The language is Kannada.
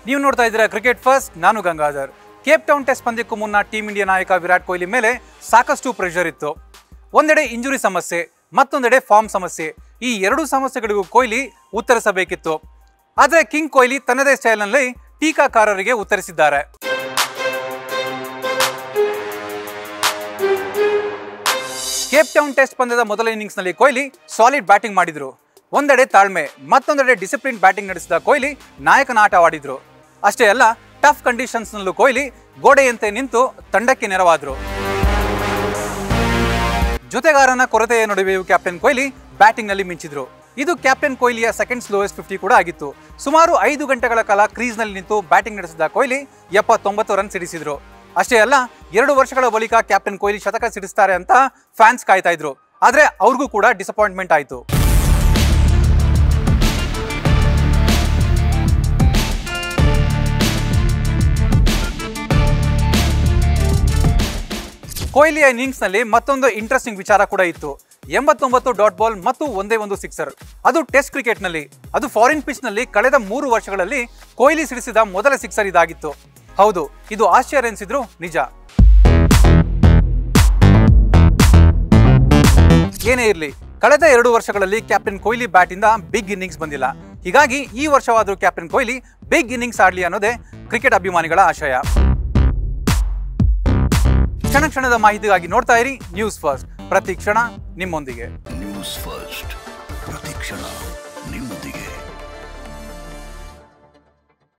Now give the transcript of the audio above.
ನೀವು ನೋಡ್ತಾ ಇದ್ದೀರಾ ಕ್ರಿಕೆಟ್ ಫಸ್ಟ್ ನಾನು ಗಂಗಾಧರ್ ಕೇಪ್ ಟೌನ್ ಟೆಸ್ಟ್ ಪಂದ್ಯಕ್ಕೂ ಮುನ್ನ ಟೀಂ ಇಂಡಿಯಾ ನಾಯಕ ವಿರಾಟ್ ಕೊಹ್ಲಿ ಮೇಲೆ ಸಾಕಷ್ಟು ಪ್ರೆಷರ್ ಇತ್ತು ಒಂದೆಡೆ ಇಂಜುರಿ ಸಮಸ್ಯೆ ಮತ್ತೊಂದೆಡೆ ಫಾರ್ಮ್ ಸಮಸ್ಯೆ ಈ ಎರಡೂ ಸಮಸ್ಯೆಗಳಿಗೂ ಕೊಹ್ಲಿ ಉತ್ತರಿಸಬೇಕಿತ್ತು ಆದರೆ ಕಿಂಗ್ ಕೊಹ್ಲಿ ತನ್ನದೇ ಸ್ಟೈಲ್ನಲ್ಲಿ ಟೀಕಾಕಾರರಿಗೆ ಉತ್ತರಿಸಿದ್ದಾರೆ ಕೇಪ್ ಟೌನ್ ಟೆಸ್ಟ್ ಪಂದ್ಯದ ಮೊದಲ ಇನ್ನಿಂಗ್ಸ್ನಲ್ಲಿ ಕೊಹ್ಲಿ ಸಾಲಿಡ್ ಬ್ಯಾಟಿಂಗ್ ಮಾಡಿದ್ರು ಒಂದೆಡೆ ತಾಳ್ಮೆ ಮತ್ತೊಂದೆಡೆ ಡಿಸಿಪ್ಲಿನ್ ಬ್ಯಾಟಿಂಗ್ ನಡೆಸಿದ ಕೊಹ್ಲಿ ನಾಯಕನ ಆಟವಾಡಿದ್ರು ಅಷ್ಟೇ ಅಲ್ಲ ಟಫ್ ಕಂಡೀಷನ್ಸ್ನಲ್ಲೂ ಕೊಹ್ಲಿ ಗೋಡೆಯಂತೆ ನಿಂತು ತಂಡಕ್ಕೆ ನೆರವಾದ್ರು ಜೊತೆಗಾರನ ಕೊರತೆಯ ನಡುವೆಯೂ ಕ್ಯಾಪ್ಟನ್ ಕೊಹ್ಲಿ ಬ್ಯಾಟಿಂಗ್ನಲ್ಲಿ ಮಿಂಚಿದ್ರು ಇದು ಕ್ಯಾಪ್ಟನ್ ಕೊಹ್ಲಿಯ ಸೆಕೆಂಡ್ ಸ್ಲೋಯೆಸ್ಟ್ ಫಿಫ್ಟಿ ಕೂಡ ಆಗಿತ್ತು ಸುಮಾರು ಐದು ಗಂಟೆಗಳ ಕಾಲ ಕ್ರೀಸ್ನಲ್ಲಿ ನಿಂತು ಬ್ಯಾಟಿಂಗ್ ನಡೆಸಿದ ಕೊಹ್ಲಿ ಎಪ್ಪತ್ತೊಂಬತ್ತು ರನ್ ಸಿಡಿಸಿದ್ರು ಅಷ್ಟೇ ಅಲ್ಲ ಎರಡು ವರ್ಷಗಳ ಬಳಿಕ ಕ್ಯಾಪ್ಟನ್ ಕೊಹ್ಲಿ ಶತಕ ಸಿಡಿಸ್ತಾರೆ ಅಂತ ಫ್ಯಾನ್ಸ್ ಕಾಯ್ತಾ ಇದ್ರು ಆದ್ರೆ ಅವ್ರಿಗೂ ಕೂಡ ಡಿಸಪಾಯಿಂಟ್ಮೆಂಟ್ ಆಯಿತು ಕೊಹ್ಲಿಯ ಇನ್ನಿಂಗ್ಸ್ನಲ್ಲಿ ಮತ್ತೊಂದು ಇಂಟ್ರೆಸ್ಟಿಂಗ್ ವಿಚಾರ ಕೂಡ ಇತ್ತು ಎಂಬತ್ತೊಂಬತ್ತು ಡಾಟ್ ಬಾಲ್ ಮತ್ತು ಒಂದೇ ಒಂದು ಸಿಕ್ಸರ್ ಅದು ಟೆಸ್ಟ್ ಕ್ರಿಕೆಟ್ನಲ್ಲಿ ಅದು ಫಾರಿನ್ ಪಿಚ್ನಲ್ಲಿ ಕಳೆದ ಮೂರು ವರ್ಷಗಳಲ್ಲಿ ಕೊಹ್ಲಿ ಸಿಡಿಸಿದ ಮೊದಲ ಸಿಕ್ಸರ್ ಇದಾಗಿತ್ತು ಹೌದು ಇದು ಆಶ್ಚರ್ಯ ಎನಿಸಿದ್ರು ನಿಜ ಏನೇ ಇರಲಿ ಕಳೆದ ಎರಡು ವರ್ಷಗಳಲ್ಲಿ ಕ್ಯಾಪ್ಟನ್ ಕೊಹ್ಲಿ ಬ್ಯಾಟಿಂದ ಬಿಗ್ ಇನ್ನಿಂಗ್ಸ್ ಬಂದಿಲ್ಲ ಹೀಗಾಗಿ ಈ ವರ್ಷವಾದರೂ ಕ್ಯಾಪ್ಟನ್ ಕೊಹ್ಲಿ ಬಿಗ್ ಇನ್ನಿಂಗ್ಸ್ ಆಡಲಿ ಅನ್ನೋದೇ ಕ್ರಿಕೆಟ್ ಅಭಿಮಾನಿಗಳ ಆಶಯ ಕ್ಷಣ ಕ್ಷಣದ ಮಾಹಿತಿಗಾಗಿ ನೋಡ್ತಾ ಇರಿ ನ್ಯೂಸ್ ಫಸ್ಟ್ ಪ್ರತಿ ಕ್ಷಣ ನಿಮ್ಮೊಂದಿಗೆ ನ್ಯೂಸ್ ಫಸ್ಟ್ ಪ್ರತಿಕ್ಷಣ